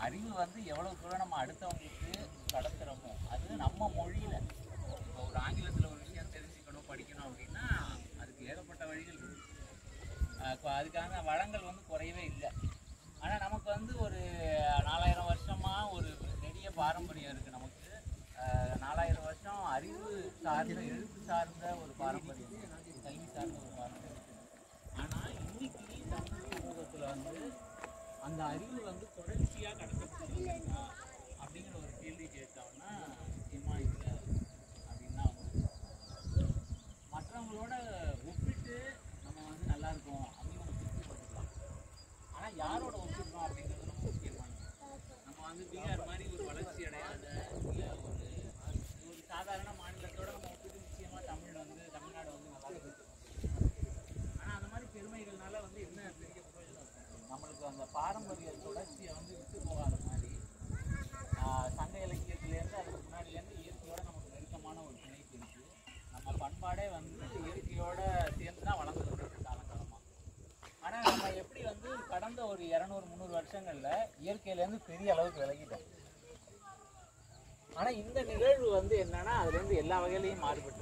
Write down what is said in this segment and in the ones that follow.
அறிவு வந்து எவ்வளவு தூரம் நம்ம அடுத்தவங்களுக்கு கடத்துறோமோ அது நம்ம மொழியில இப்போ ஒரு ஆங்கிலத்துல ஒரு விஷயம் தெரிஞ்சுக்கணும் படிக்கணும் அப்படின்னா அதுக்கு ஏகப்பட்ட வழிகள் இருக்கு ஆஹ் இப்போ அதுக்கான வளங்கள் வந்து குறையவே இல்லை ஆனா நமக்கு வந்து ஒரு நாலாயிரம் வருஷமா ஒரு நெடிய பாரம்பரியம் இருக்கு நமக்கு ஆஹ் நாலாயிரம் வருஷம் அறிவு சார்ந்த எழுத்து சார்ந்த ஒரு பாரம்பரியம் இருக்கு. கல்வி சார்ந்த ஒரு பாரம்பரியம் இருக்கு. ஆனா இன்னைக்கு தமிழ் சமூகத்துல வந்து அந்த அறிவு வந்து தொடர்ச்சியா கடத்தப்பட்டிருக்கா அப்படிங்கிற ஒரு கேள்வி கேட்டோம்னா நிச்சயமா இல்லை அப்படின்னு தான் வந்து மற்றவங்களோட ஒப்பிட்டு நம்ம வந்து நல்லா இருக்கோம் அப்படின்னு நம்ம திருப்திப்பட்டுக்கலாம் ஆனா யாரோட ஒப்பிடுறோம் அப்படிங்கிறது நம்ம முக்கியமானது நம்ம வந்து பீகார் மாதிரி ஒரு வளர்ச்சி அடையாத இல்ல ஒரு ஒரு சாதாரண மாநிலத்தோட நம்ம ஒப்பிட்டு நிச்சயமா தமிழ் வந்து தமிழ்நாடு வந்து நல்லா இருக்கு ஆனா அந்த மாதிரி பெருமைகள்னால வந்து என்ன பெரிய பிரயோஜனம் இருக்கு? நம்மளுக்கு அந்த பாரம்பரிய தொடர்ச்சியை வந்து விட்டு போகாத மாதிரி ஆஹ் சங்க இலக்கியத்திலேருந்து அதுக்கு முன்னாடிலேருந்து இயற்கையோட நமக்கு நெருக்கமான ஒரு பிணைப்பு இருக்கு நம்ம பண்பாடே வந்து இயற்கையோட சேர்ந்து தான் வளர்ந்துருக்கு காலங்காலமா ஆனா நம்ம எப்படி வந்து கடந்த ஒரு இரநூறு முந்நூறு வருஷங்கள்ல இயற்கையிலேருந்து பெரிய அளவுக்கு விலகிட்டோம் ஆனா இந்த நிகழ்வு வந்து என்னன்னா அதுல இருந்து எல்லா வகையிலையும் மாறுபட்டு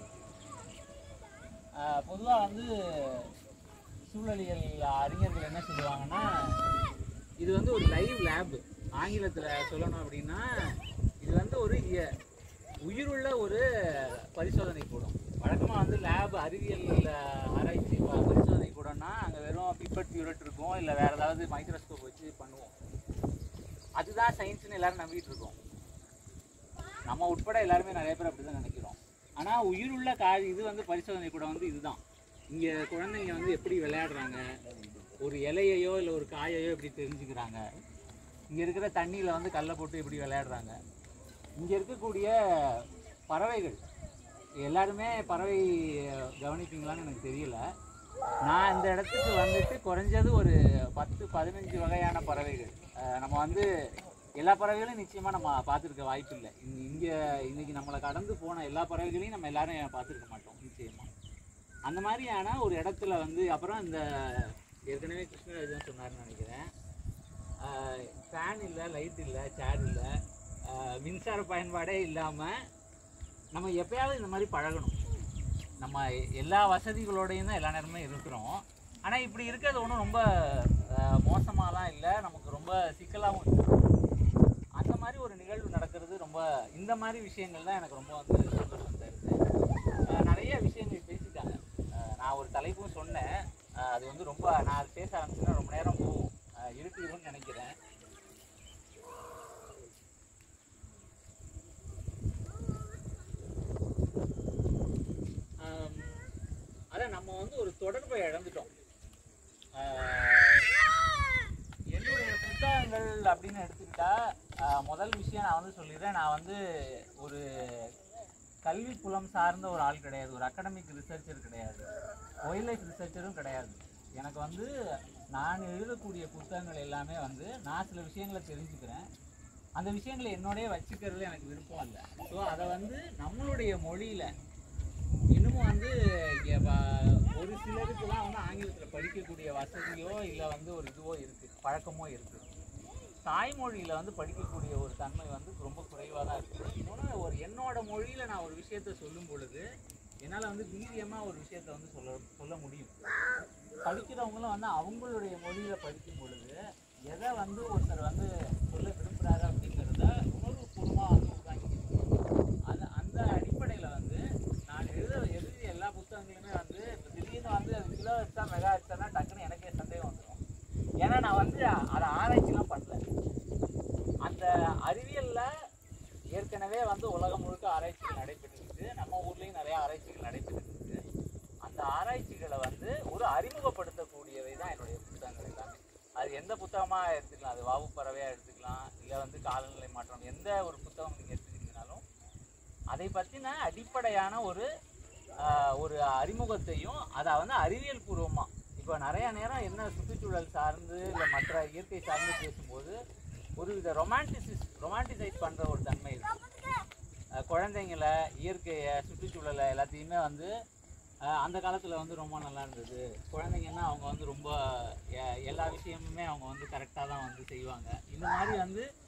பொதுவா வந்து சூழலியல் அறிஞர்கள் என்ன சொல்லுவாங்கன்னா இது வந்து ஒரு லைவ் லேப் ஆங்கிலத்துல சொல்லணும் அப்படின்னா இது வந்து ஒரு இய- உயிருள்ள ஒரு பரிசோதனை கூடம் வழக்கமா வந்து லேப் அறிவியல் ஆராய்ச்சி ப- பரிசோதனை கூடம்னா அங்க வெறும் பிப்பட் பியூரட் இருக்கும் இல்ல வேற ஏதாவது மைக்ரோஸ்கோப் வச்சு பண்ணுவோம் அதுதான் சயின்ஸ்னு எல்லாரும் நம்பிட்டு இருக்கோம் நம்ம உட்பட எல்லாருமே நிறைய பேர் அப்படிதான் நினைக்கிறோம் ஆனா உயிருள்ள கா இது வந்து பரிசோதனை கூட வந்து இதுதான் இங்க குழந்தைங்க வந்து எப்படி விளையாடுறாங்க ஒரு இலையையோ இல்லை ஒரு காயையோ எப்படி தெரிஞ்சுக்கிறாங்க இங்க இருக்கிற தண்ணியில வந்து கல்லை போட்டு எப்படி விளையாடுறாங்க இங்க இருக்கக்கூடிய பறவைகள் எல்லாருமே பறவை அஹ், கவனிப்பீங்களான்னு எனக்கு தெரியல நான் இந்த இடத்துக்கு வந்துட்டு குறைஞ்சது ஒரு பத்து பதினஞ்சு வகையான பறவைகள் அஹ், நம்ம வந்து எல்லா பறவைகளையும் நிச்சயமா நம்ம பார்த்துருக்க வாய்ப்பு இல்லை இங்க இன்னைக்கு நம்மளை கடந்து போன எல்லா பறவைகளையும் நம்ம எல்லாரும் பார்த்துருக்க மாட்டோம் நிச்சயமா அந்த மாதிரியான ஒரு இடத்துல வந்து அப்புறம் இந்த ஏற்கனவே கிருஷ்ணராஜ் தான் சொன்னாருன்னு நினைக்கிறேன் ஃபேன் இல்லை லைட் இல்லை சேர் இல்லை மின்சார பயன்பாடே இல்லாமல் நம்ம எப்பயாவது இந்த மாதிரி பழகணும் நம்ம எல்லா வசதிகளோடையும் தான் எல்லா நேரமும் இருக்கிறோம் ஆனால் இப்படி இருக்கிறது ஒன்றும் ரொம்ப அஹ், மோசமாலாம் இல்லை நமக்கு ரொம்ப சிக்கலாகவும் இருக்கு அந்த மாதிரி ஒரு நிகழ்வு நடக்கிறது ரொம்ப இந்த மாதிரி விஷயங்கள் தான் எனக்கு ரொம்ப வந்து சந்தோஷம் தருது அஹ், நிறைய விஷயங்கள் பேசிட்டாங்க அஹ், நான் ஒரு தலைப்பும் சொன்னேன் அஹ், அது வந்து ரொம்ப நான் அது பேச ஆரம்பிச்சுன்னா ரொம்ப நேரம் போகும் அஹ், இருட்டிடும்னு நினைக்கிறேன் ஆம், அதான் நம்ம வந்து ஒரு தொடர்பை இழந்துட்டோம் ஆஹ், என்னுடைய புத்தகங்கள் அப்படின்னு எடுத்துக்கிட்டா ஆஹ், முதல் விஷயம் நான் வந்து சொல்லிடுறேன் நான் வந்து ஒரு கல்வி புலம் சார்ந்த ஒரு ஆள் கிடையாது ஒரு அகடமிக் ரிசர்ச்சர் கிடையாது ஒயில்ட் லைஃப் ரிசர்ச்சரும் கிடையாது எனக்கு வந்து நான் எழுதக்கூடிய புத்தகங்கள் எல்லாமே வந்து நான் சில விஷயங்களை தெரிஞ்சுக்கிறேன் அந்த விஷயங்களை என்னோடய வச்சுக்கிறதுல எனக்கு விருப்பம் இல்லை ஸோ அதை வந்து நம்மளுடைய மொழியில் இன்னமும் வந்து இங்க வ- ஒரு சிலருக்குலாம் வந்து ஆங்கிலத்தில் படிக்கக்கூடிய வசதியோ இல்லை வந்து ஒரு இதுவோ இருக்குது பழக்கமோ இருக்குது தாய்மொழியில் வந்து படிக்கக்கூடிய ஒரு தன்மை வந்து ரொம்ப குறைவாக தான் இருக்குது இன்னொன்று ஒரு என்னோட மொழியில் நான் ஒரு விஷயத்த சொல்லும் பொழுது என்னால் வந்து வீரியமாக ஒரு விஷயத்த வந்து சொல்ல சொல்ல முடியும் படிக்கிறவங்களும் வந்து அவங்களுடைய மொழியில் படிக்கும் பொழுது எதை வந்து ஒருத்தர் வந்து சொல்ல விரும்புகிறாரு அப்படிங்கிறத உணர்வுபூர்வமாக வந்து உருவாக்கி அது அந்த அடிப்படையில் வந்து நான் எழுத எழுதிய எல்லா புத்தகங்களுமே வந்து இப்போ திடீர்னு வந்து அது கிலோ எடுத்தா மெகா எடுத்தா டக்குன்னு எனக்கே சந்தேகம் வந்துடும் ஏன்னா நான் வந்து அதை ஆராய்ச்சிலாம் பண்ணல அந்த அறிவியலில் ஏற்கனவே வந்து உலகம் முழுக்க ஆராய்ச்சிகள் நடைபெற்றிருக்கு நம்ம ஊர்லேயும் நிறைய ஆராய்ச்சிகள் நடைபெற்றிருக்கு அந்த ஆராய்ச்சிகளை வந்து ஒரு அறிமுகப்படுத்தக்கூடியவை தான் என்னுடைய புத்தகங்கள் எல்லாமே அது எந்த புத்தகமாக எடுத்துக்கலாம் அது வாவு பறவையாக எடுத்துக்கலாம் இல்லை வந்து காலநிலை மாற்றம் எந்த ஒரு புத்தகம் நீங்கள் எடுத்துக்கிட்டீங்கனாலும் அதை பற்றின அடிப்படையான ஒரு ஆஹ், ஒரு அறிமுகத்தையும் அதை வந்து அறிவியல் பூர்வமாக இப்போ நிறைய நேரம் என்ன சுற்றுச்சூழல் சார்ந்து இல்லை மற்ற இயற்கை சார்ந்து பேசும்போது ஒரு வித ரொமான்டிசிஸ் ரொமான்டிசைஸ் பண்ணுற ஒரு தன்மை இருக்கு அஹ் குழந்தைங்கள இயற்கையை சுற்றுச்சூழலை எல்லாத்தையுமே வந்து அஹ் அந்த காலத்தில் வந்து ரொம்ப நல்லா இருந்தது குழந்தைங்கன்னா அவங்க வந்து ரொம்ப எ- எல்லா விஷயமுமே அவங்க வந்து கரெக்டாக தான் வந்து செய்வாங்க இந்த மாதிரி வந்து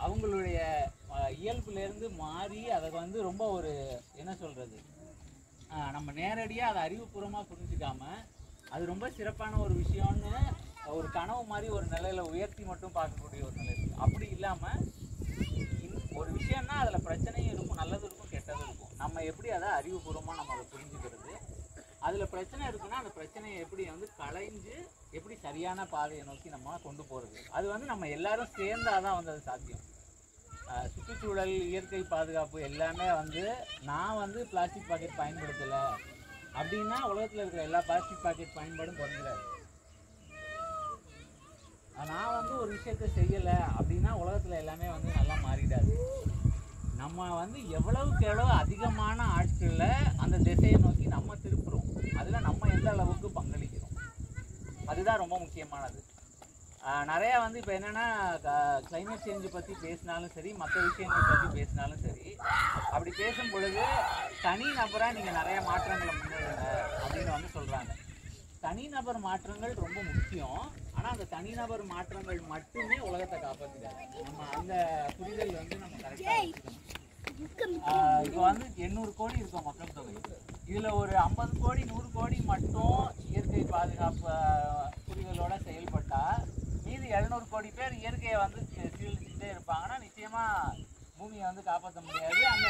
அவங்களுடைய அஹ், இயல்புலேருந்து மாறி அதை வந்து ரொம்ப ஒரு என்ன சொல்கிறது நம்ம நேரடியாக அதை அறிவுபூர்வமாக புரிஞ்சுக்காம அது ரொம்ப சிறப்பான ஒரு விஷயம்னு ஒரு கனவு மாதிரி ஒரு நிலையில உயர்த்தி மட்டும் பார்க்கக்கூடிய ஒரு நிலை இருக்கு அப்படி இல்லாமல் ஒரு விஷயம்னா அதில் பிரச்சனையும் இருக்கும் நல்லதும் இருக்கும் கெட்டதும் இருக்கும் நம்ம எப்படி அதை அறிவுபூர்வமாக நம்ம அதை புரிஞ்சுக்கிறது அதில் பிரச்சனை இருக்குன்னா அந்த பிரச்சனையை எப்படி வந்து களைஞ்சு எப்படி சரியான பாதையை நோக்கி நம்ம கொண்டு போகிறது அது வந்து நம்ம எல்லாரும் சேர்ந்தாதான் வந்து அது சாத்தியம் ஆஹ் சுற்றுச்சூழல் இயற்கை பாதுகாப்பு எல்லாமே வந்து நான் வந்து பிளாஸ்டிக் பாக்கெட் பயன்படுத்தலை அப்படின்னா உலகத்தில் இருக்கிற எல்லா பிளாஸ்டிக் பாக்கெட் பயன்பாடும் குறைஞ்சிடாது ஆஹ் நான் வந்து ஒரு விஷயத்த செய்யலை அப்படின்னா உலகத்தில் எல்லாமே வந்து நல்லா மாறிடாது நம்ம வந்து எவ்வளவுக்கு எவ்வளவு அதிகமான ஆட்களில் அந்த திசையை நோக்கி நம்ம திருப்புறோம் அதில் நம்ம எந்த அளவுக்கு பங்களிக்கிறோம் அதுதான் ரொம்ப முக்கியமானது ஆஹ் நிறைய வந்து இப்போ என்னன்னா கிளைமேட் சேஞ்சு பற்றி பேசினாலும் சரி மற்ற விஷயங்கள் பற்றி பேசினாலும் சரி அப்படி பேசும் பொழுது தனி நபராக நீங்கள் நிறைய மாற்றங்களை முன்னெடுங்க அப்படின்னு வந்து சொல்கிறாங்க தனிநபர் மாற்றங்கள் ரொம்ப முக்கியம் ஆனால் அந்த தனிநபர் மாற்றங்கள் மட்டுமே உலகத்தை காப்பாற்றிடாது நம்ம அந்த புரிதல் வந்து நம்ம கரெக்டாக இப்போ வந்து எண்ணூறு கோடி இருக்கும் மக்கள் தொகை இதுல ஒரு ஐம்பது கோடி நூறு கோடி மட்டும் இயற்கை பாதுகாப்பு ஆஹ், புரிதலோட செயல்பட்டா மீதி எழுநூறு கோடி பேர் இயற்கையை வந்து சீ- சீரழிச்சுட்டே இருப்பாங்கன்னா நிச்சயமா பூமியை வந்து காப்பாற்ற முடியாது அந்த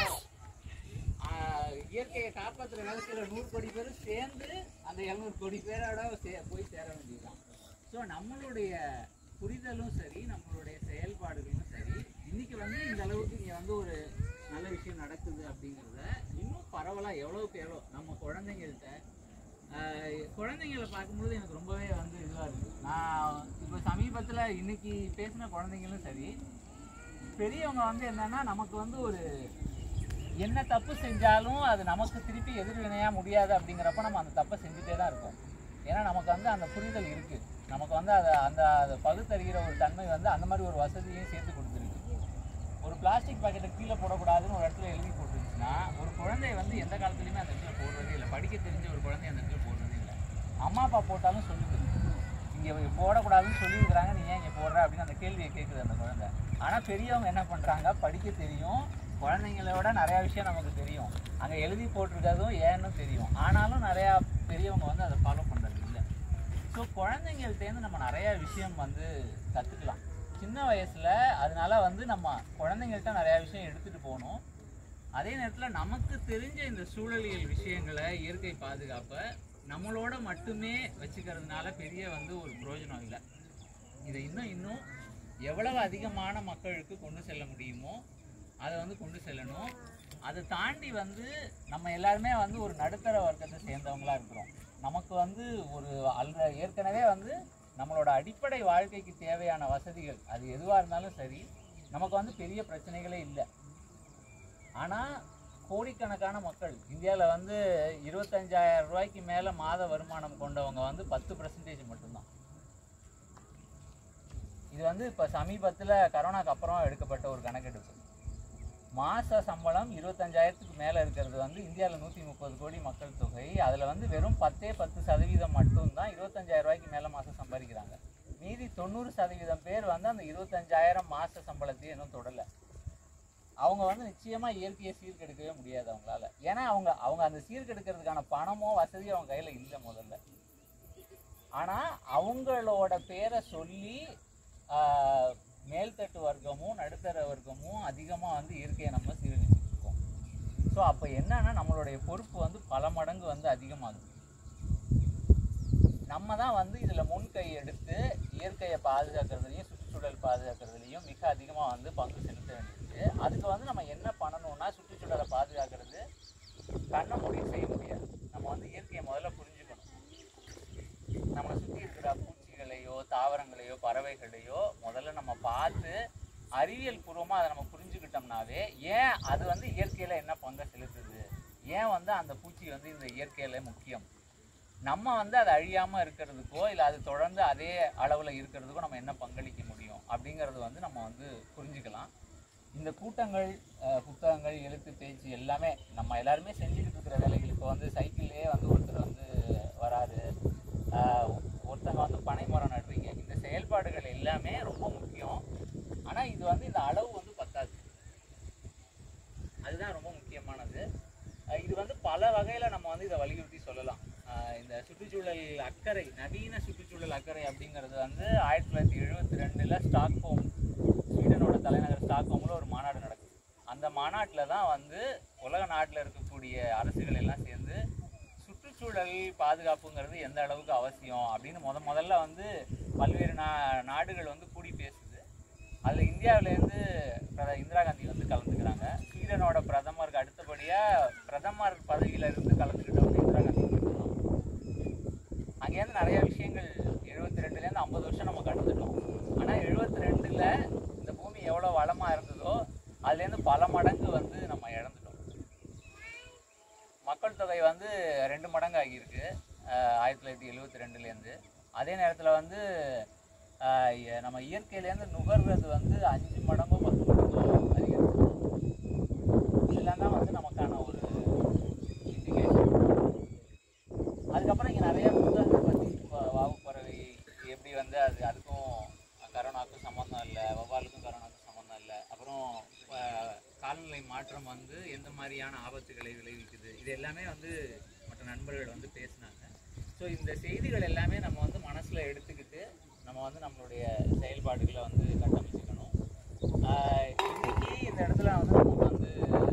ஆஹ், இயற்கையை காப்பாற்றுற வேலையில் நூறு கோடி பேர் சேர்ந்து அந்த எழுநூறு கோடி பேரோட சே போய் சேர வேண்டியதுதான் ஸோ நம்மளுடைய புரிதலும் சரி நம்மளுடைய செயல்பாடுகளும் சரி இன்னைக்கு வந்து இந்த அளவுக்கு இங்கே வந்து ஒரு நல்ல விஷயம் நடக்குது அப்படிங்கிறத இன்னும் பரவலாக எவ்வளோக்கு எவ்வளோ நம்ம குழந்தைங்கள்ட்ட ஆஹ், குழந்தைங்களை பார்க்கும்போது எனக்கு ரொம்பவே வந்து இதுவாக இருக்குது நான் இப்போ சமீபத்தில் இன்னைக்கு பேசின குழந்தைங்களும் சரி பெரியவங்க வந்து என்னன்னா நமக்கு வந்து ஒரு என்ன தப்பு செஞ்சாலும் அது நமக்கு திருப்பி எதிர்வினையா முடியாது அப்படிங்கிறப்ப நம்ம அந்த தப்பை செஞ்சுட்டே தான் இருக்கோம் ஏன்னா நமக்கு வந்து அந்த புரிதல் இருக்கு நமக்கு வந்து அதை அந்த அதை பகுத்தறிகிற ஒரு தன்மை வந்து அந்த மாதிரி ஒரு வசதியையும் சேர்த்து கொடுத்துருக்கு ஒரு பிளாஸ்டிக் பாக்கெட்டை கீழே போடக்கூடாதுன்னு ஒரு இடத்துல எழுதி போட்டுருச்சுன்னா ஒரு குழந்தை வந்து எந்த காலத்துலையுமே அந்த இடத்துல போடுறதே இல்லை படிக்க தெரிஞ்ச ஒரு குழந்தை அந்த இடத்துல போடுறதே இல்லை அம்மா அப்பா போட்டாலும் சொல்லுது இங்கே போடக்கூடாதுன்னு சொல்லியிருக்கிறாங்க நீ ஏன் இங்கே போடுற அப்படின்னு அந்த கேள்வியை கேட்குது அந்த குழந்தை ஆனால் பெரியவங்க என்ன பண்ணுறாங்க படிக்க தெரியும் குழந்தைங்களோட நிறையா விஷயம் நமக்கு தெரியும் அங்கே எழுதி போட்டிருக்கிறதும் ஏன்னு தெரியும் ஆனாலும் நிறையா பெரியவங்க வந்து அதை ஃபாலோ பண்ணுறது இல்லை ஸோ குழந்தைங்கள்ட்டேருந்து நம்ம நிறைய விஷயம் வந்து கற்றுக்கலாம் சின்ன வயசில் அதனால வந்து நம்ம குழந்தைங்கள்ட்ட நிறையா விஷயம் எடுத்துகிட்டு போகணும் அதே நேரத்தில் நமக்கு தெரிஞ்ச இந்த சூழலியல் விஷயங்களை இயற்கை பாதுகாப்பை நம்மளோட மட்டுமே வச்சுக்கிறதுனால பெரிய வந்து ஒரு பிரயோஜனம் இல்லை இதை இன்னும் இன்னும் எவ்வளவு அதிகமான மக்களுக்கு கொண்டு செல்ல முடியுமோ அதை வந்து கொண்டு செல்லணும் அதை தாண்டி வந்து நம்ம எல்லாருமே வந்து ஒரு நடுத்தர வர்க்கத்தை சேர்ந்தவங்களா இருக்கிறோம் நமக்கு வந்து ஒரு அல்ல ஏற்கனவே வந்து நம்மளோட அடிப்படை வாழ்க்கைக்கு தேவையான வசதிகள் அது எதுவாக இருந்தாலும் சரி நமக்கு வந்து பெரிய பிரச்சனைகளே இல்லை ஆனால் கோடிக்கணக்கான மக்கள் இந்தியாவில் வந்து இருபத்தஞ்சாயிரம் ரூபாய்க்கு மேலே மாத வருமானம் கொண்டவங்க வந்து பத்து பர்சன்டேஜ் மட்டும்தான் இது வந்து இப்போ சமீபத்தில் கரோனாக்கு அப்புறம் எடுக்கப்பட்ட ஒரு கணக்கெடுப்பு மாத சம்பளம் இருபத்தஞ்சாயிரத்துக்கு மேலே இருக்கிறது வந்து இந்தியாவில் நூற்றி முப்பது கோடி மக்கள் தொகை அதில் வந்து வெறும் பத்தே பத்து சதவீதம் மட்டும்தான் இருபத்தஞ்சாயிரம் ரூபாய்க்கு மேலே மாதம் சம்பாதிக்கிறாங்க மீதி தொண்ணூறு சதவீதம் பேர் வந்து அந்த இருபத்தஞ்சாயிரம் மாத சம்பளத்தையும் இன்னும் தொடலை அவங்க வந்து நிச்சயமாக இயற்கையை சீர்கெடுக்கவே முடியாது அவங்களால ஏன்னா அவங்க அவங்க அந்த சீர்கெடுக்கிறதுக்கான பணமோ வசதியோ அவங்க கையில் இல்லை முதல்ல ஆனால் அவங்களோட பேரை சொல்லி ஆஹ், மேல்தட்டு வர்க்கமும் நடுத்தர வர்க்கமும் அதிகமாக வந்து இயற்கையை நம்ம சீரழிச்சிட்டு இருக்கோம் ஸோ அப்போ என்னன்னா நம்மளுடைய பொறுப்பு வந்து பல மடங்கு வந்து அதிகமாகுது நம்ம தான் வந்து இதில் முன்கை எடுத்து இயற்கையை பாதுகாக்கிறதுலையும் சுற்றுச்சூழல் பாதுகாக்கிறதுலையும் மிக அதிகமாக வந்து பங்கு செலுத்த வேண்டியிருக்கு அதுக்கு வந்து நம்ம என்ன பண்ணணும்னா சுற்றுச்சூழலை பாதுகாக்கிறது கண்ணை மூடி செய்ய முடியாது நம்ம வந்து இயற்கையை முதல்ல புரிஞ்சுக்கணும் நம்மளை சுற்றி இருக்கிற பூச்சிகளையோ தாவரங்களையோ பறவைகளையோ முதல்ல நம்ம பார்த்து அறிவியல் பூர்வமாக அதை நம்ம புரிஞ்சுக்கிட்டோம்னாவே ஏன் அது வந்து இயற்கையில் என்ன பங்கை செலுத்துது ஏன் வந்து அந்த பூச்சி வந்து இந்த இயற்கையில் முக்கியம் நம்ம வந்து அது அழியாமல் இருக்கிறதுக்கோ இல்லை அது தொடர்ந்து அதே அளவில் இருக்கிறதுக்கோ நம்ம என்ன பங்களிக்க முடியும் அப்படிங்கிறது வந்து நம்ம வந்து புரிஞ்சுக்கலாம் இந்த கூட்டங்கள் அஹ், புத்தகங்கள் எழுத்து பேச்சு எல்லாமே நம்ம எல்லாருமே செஞ்சுக்கிட்டு இருக்கிற வேலைகள் இப்போ வந்து சைக்கிள்லேயே வந்து ஒருத்தர் வந்து வராரு ஆஹ், ஒருத்தங்க வந்து பனைமரம் நடுறீங்க இந்த செயல்பாடுகள் எல்லாமே ரொம்ப முக்கியம் ஆனால் இது வந்து இந்த அளவு வந்து வந்து இதை வலியுறுத்தி சொல்லலாம் ஆஹ் இந்த சுற்றுச்சூழல் அக்கறை நவீன சுற்றுச்சூழல் அக்கறை அப்படிங்கிறது வந்து ஆயிரத்தி தொள்ளாயிரத்தி எழுபத்தி ரெண்டில் ஸ்டாக்ஹோம் ஸ்வீடனோட தலைநகர் ஸ்டாக்ஹோமில் ஒரு மாநாடு நடக்குது அந்த மாநாட்டில் தான் வந்து உலக நாட்டில் இருக்கக்கூடிய அரசுகள் எல்லாம் சேர்ந்து சுற்றுச்சூழல் பாதுகாப்புங்கிறது எந்த அளவுக்கு அவசியம் அப்படின்னு முத முதல்ல வந்து பல்வேறு நா நாடுகள் வந்து கூடி பேசுது அதில் இந்தியாவிலேருந்து பிரத இந்திரா காந்தி வந்து கலந்துக்கிறாங்க ஸ்வீடனோட பிரதமருக்கு அடுத்தபடியாக பிரதமர் பதவியில இருந்து கலந்துக்கிட்டவங்க இந்திரா காந்தி மட்டும்தான் அங்கேருந்து நிறைய விஷயங்கள் எழுபத்தி ரெண்டுலேருந்து ஐம்பது வருஷம் நம்ம கடந்துட்டோம் ஆனால் எழுபத்தி ரெண்டில் இந்த பூமி எவ்வளோ வளமாக இருந்ததோ அதுலேருந்து பல மடங்கு வந்து நம்ம இழந்துட்டோம் மக்கள் தொகை வந்து ரெண்டு மடங்கு ஆகியிருக்கு ஆஹ் ஆயிரத்தி தொள்ளாயிரத்தி எழுபத்தி ரெண்டுலேருந்து அதே நேரத்தில் வந்து ஆஹ் இ- நம்ம இயற்கையிலேருந்து நுகர்றது வந்து அஞ்சு மடங்கோ பத்து மடங்கோ அதிகரிச்சு இதெல்லாம் தான் வந்து நமக்கான ஒரு இண்டிகேஷன் அதுக்கப்புறம் இங்கே நிறைய புத்தகங்கள் பற்றி வாவு பறவை எப்படி வந்து அது அதுக்கும் கரோனாவுக்கும் சம்மந்தம் இல்லை வவ்வாலுக்கும் கரோனாவுக்கும் சம்மந்தம் இல்லை அப்புறம் அஹ், காலநிலை மாற்றம் வந்து எந்த மாதிரியான ஆபத்துகளை விளைவிக்குது இது எல்லாமே வந்து மற்ற நண்பர்கள் வந்து பேசினாங்க ஸோ இந்த செய்திகள் எல்லாமே நம்ம வந்து மனசில் எடுத்துக்கிட்டு நம்ம வந்து நம்மளுடைய செயல்பாடுகளை வந்து கட்டமைச்சுக்கணும் ஆஹ், இன்னைக்கு இந்த இடத்துல வந்து நம்ம வந்து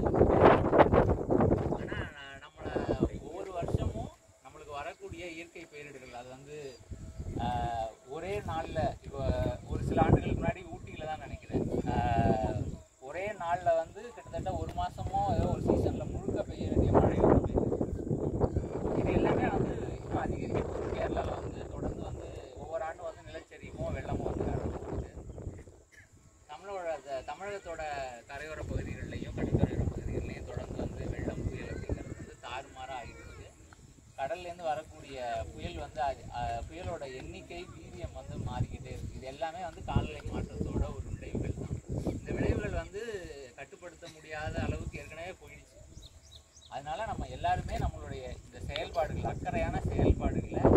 ஆனால் நம்மளை ஒவ்வொரு வருஷமும் நம்மளுக்கு வரக்கூடிய இயற்கை பேரிடர்கள் அது வந்து ஆஹ், ஒரே நாளில் இப்போ ஒரு சில ஆண்டுகளுக்கு முன்னாடி ஊட்டியில் தான் நினைக்கிறேன் ஆஹ், ஒரே நாளில் வந்து கிட்டத்தட்ட ஒரு மாதமோ ஏதோ ஒரு சீசனில் முழுக்க பெய்ய வேண்டிய மழை வந்து பெய்யுது. இது எல்லாமே வந்து இன்னும் அதிகரிக்க போகுது கேரளாவில் வந்து தொடர்ந்து வந்து ஒவ்வொரு ஆண்டும் வந்து நிலச்சரிவும் வெள்ளமும் வந்து நடந்துட்டு நம்மளோட த- தமிழகத்தோட கரையோர பகுதிகளிலையும் கடற்கரையோர பகுதிகளிலையும் தொடர்ந்து வந்து வெள்ளம் புயல் அப்படிங்கிறது வந்து தாறுமாறாக ஆகிட்டு இருக்கு கடல்லேருந்து வரக்கூடிய புயல் வந்து அது அஹ், புயலோட எண்ணிக்கை வீரியம் வந்து மாறிக்கிட்டே இருக்கு இது எல்லாமே வந்து காலநிலை மாற்றத்தோட ஒரு விளைவுகள் தான் இந்த விளைவுகள் வந்து கட்டுப்படுத்த முடியாத அளவுக்கு ஏற்கனவே போயிடுச்சு அதனால நம்ம எல்லாருமே நம்மளுடைய இந்த செயல்பாடுகள் அக்கறையான செயல்பாடுகளை